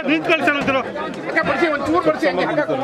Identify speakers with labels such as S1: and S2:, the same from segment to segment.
S1: ನಿಂತ್ ಕಳ್ಸೋಣ ಅಂತಾರೆ
S2: ಬಡಿಸಿ ಒಂದು ಚೂರು ಬಡಿಸಿ ಹಂಗೆ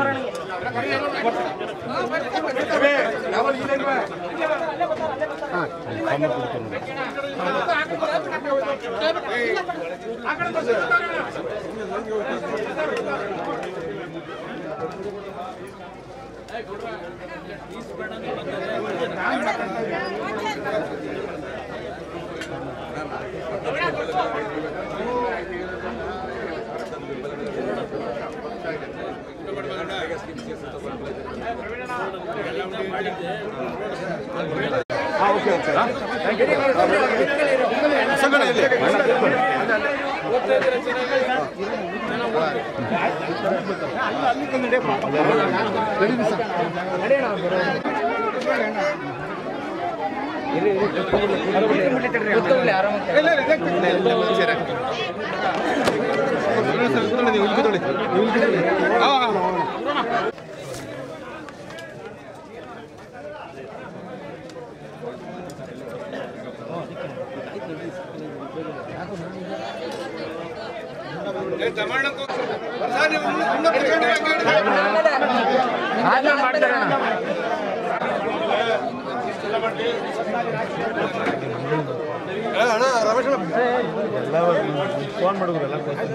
S1: ಫೋನ್ ಮಾಡಿದ್ರಲ್ಲ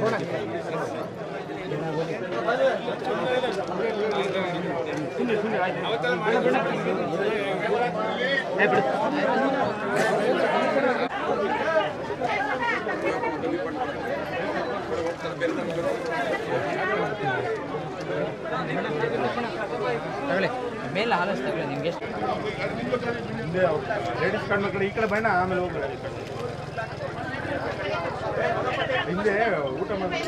S3: ಮೇಲೆ ಹಾಲಸ್ ತಗೊಳ್ಳಿ ನಿಮ್ಗೆ ಎಷ್ಟು
S1: ಹಿಂದೆ ಲೇಡೀಸ್ ಕಣ್ಣು ಕಡೆ ಈ ಕಡೆ ಬಣ್ಣ ಆಮೇಲೆ ಹೋಗ್ಬೇಡ ಈ ಕಡೆ ಹಿಂದೆ ಊಟ ಮಾಡಿ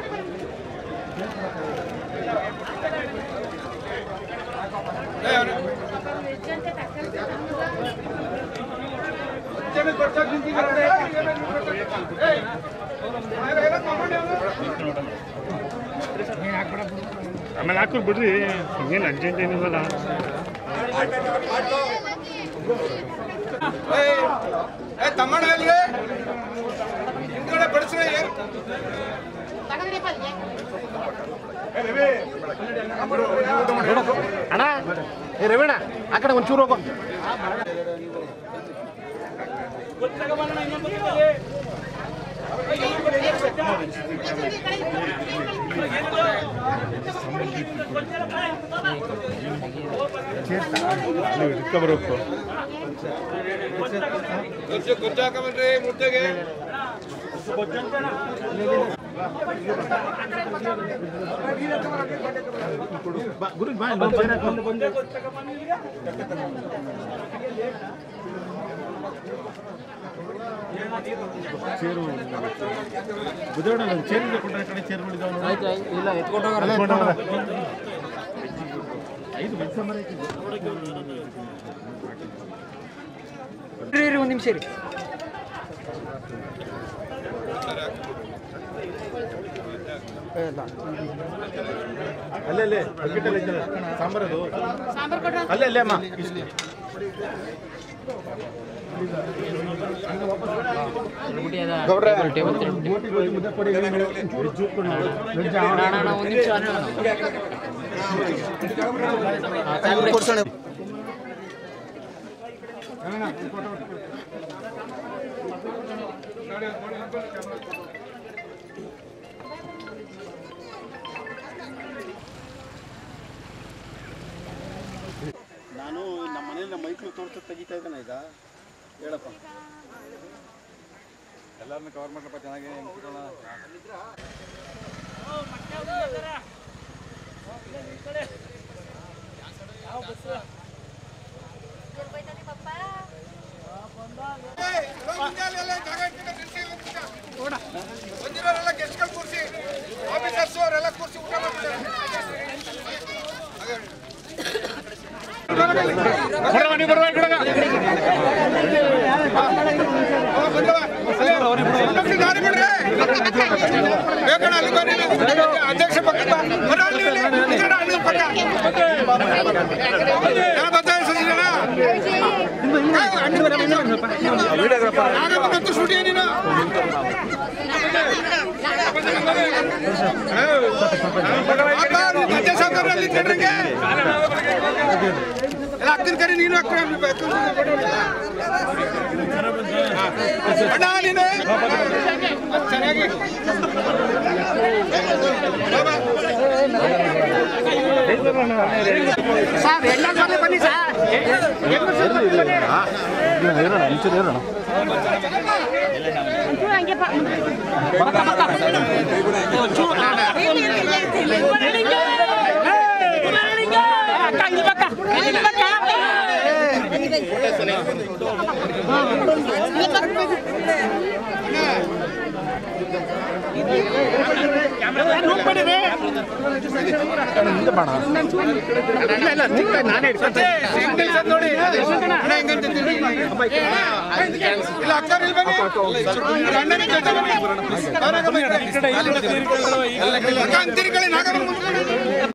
S1: ಆಮೇಲೆ ಹಾಕೋದು ಬಿಡ್ರಿ ಏನು ಅರ್ಜೆಂಟ್ ಏನಿಲ್ವಲ್ಲ
S2: ತಮ್ಮಣ್ಣ ಇಲ್ರಿ ಹಿಂದ್ಗಡೆ ಬಡಿಸ್ರಿ ಅಣ್ಣ ಏ ರವಿಣ್ಣ ಆ ಕಡೆ ಒಂಚೂರು ಹೋಗೋ
S1: ನೀವು ಇದಕ್ಕೆ ಬರಬೇಕು
S2: ಕುರ್ಚಿ ಹಾಕಬನ್ರಿ ಮುದ್ದೆಗೆ
S1: ಗುರು ಬಾ ಇನ್ನೊಂದು ಚೇರ್ ಹಾಕು. ಚೇರು ಬುದ್ಧಣ್ಣ ನನ್ನ ಚೇರ್ ಇದೆ ಕೊಟ್ಟರೆ ಕಡೆ ಚೇರ್ ಮಾಡಿದ್ದಾವೆ ನೋಡಿ.
S3: ಆಯ್ತು ಆಯ್ತು ಇಲ್ಲ ಎತ್ಕೊಂಡು
S1: ಎತ್ಕೊಂಡು ಹೋಗೋಣ. ಐದು ಮೆಣಸ ಮರ ಇಟ್ಟಿದ್ದು.
S3: ಇರಿ ಒಂದು ನಿಮಿಷ ರೀ
S1: ಅಲ್ಲೇ ಅಲ್ಲೇ ಬಕೆಟಲ್ಲಿ ಐತಲ್ಲ ಸಾಂಬಾರದು ಅಲ್ಲೇ ಅಲ್ಲೇ ಅಮ್ಮ ಇಷ್ಟು.
S3: ಬಿಡಿ ಅದ ಟೇಬಲ್ ಟೇಬಲ್
S1: ವೆಜ್ ಕೊಡಿ. ವೆಜ್
S3: ಅಣ್ಣ ಅಣ್ಣ ಒಂದು ನಿಮಿಷ ಅಣ್ಣ ಹಾಂ ಸಾಕು ಬಿಡಿ.
S1: ನಾನು ನಮ್ಮ ಮನೇಲಿ ನಮ್ಮ ಮೈಕ್ಳು ತೋರ್ಸ ತೆಗಿತಾ ಇದ್ದಾನೆ ಈಗ ಹೇಳಪ್ಪ ಎಲ್ಲರನ್ನ ಕವರ್ ಮಾಡ್ಲಪ್ಪ ಚೆನ್ನಾಗಿ
S2: ಬಂದಿರೋರೆಲ್ಲ ಗೆಸ್ಟ್ಗಳು ಕೂರಿಸಿ ಆಫೀಸರ್ಸ್ ಅವರೆಲ್ಲ ಕೂರಿಸಿ ಊಟ ಮಾಡ್ತಾರೆ ಬೇಕಣ್ಣ ಅಲ್ಲಿ ಬನ್ನಿ ನೀವು. ಅಧ್ಯಕ್ಷ ಪಕ್ಕ ಬಾ. ಬರೋ ಅಲ್ಲಿ ಇಲ್ಲಿ. ಈ ಕಡೆ ಅಲ್ಲಿ ಪಕ್ಕ. ಯಾವ ಬರ್ತಾರೆ ಸುಧೀರಣ್ಣ? ಆಗಬೇಕಂತ ಶೂಟಿ ನೀನು ಅಪ್ಪ, ನೀವು ಮಧ್ಯ ಸಾವುಕಾರರಲ್ಲಿ ಇದ್ದೀರಂಗೆ. ಎಲ್ಲ ಅಕ್ಕನ ಕರಿ ನೀನು ಅಕ್ಕ ಅಣ್ಣ ನೀನು ಚೆನ್ನಾಗಿ
S3: ಸರ್ ಎಲ್ಲ ಜೊತೆ ಬನ್ನಿ ಸರ್
S1: ಇರೋಣ ಒಂಚೂರು ಇರೋಣ
S2: ಸಿಂಗಲ್ ಸರ್ ನೋಡಿ ಅಣ್ಣ ಹೆಂಗಂತ ಇಲ್ಲ ಅಕ್ಕ ಇಲ್ಲಿ ಬನ್ನಿ ಅಣ್ಣನ ಜೊತೆ ಬನ್ನಿ. ಅವರಾಗ ಬನ್ನಿ. ಅಕ್ಕ ಅಂತಿರ್ಕೊಳ್ಳಿ ನಾಗಮ್ಮನ ಮುಂದೆ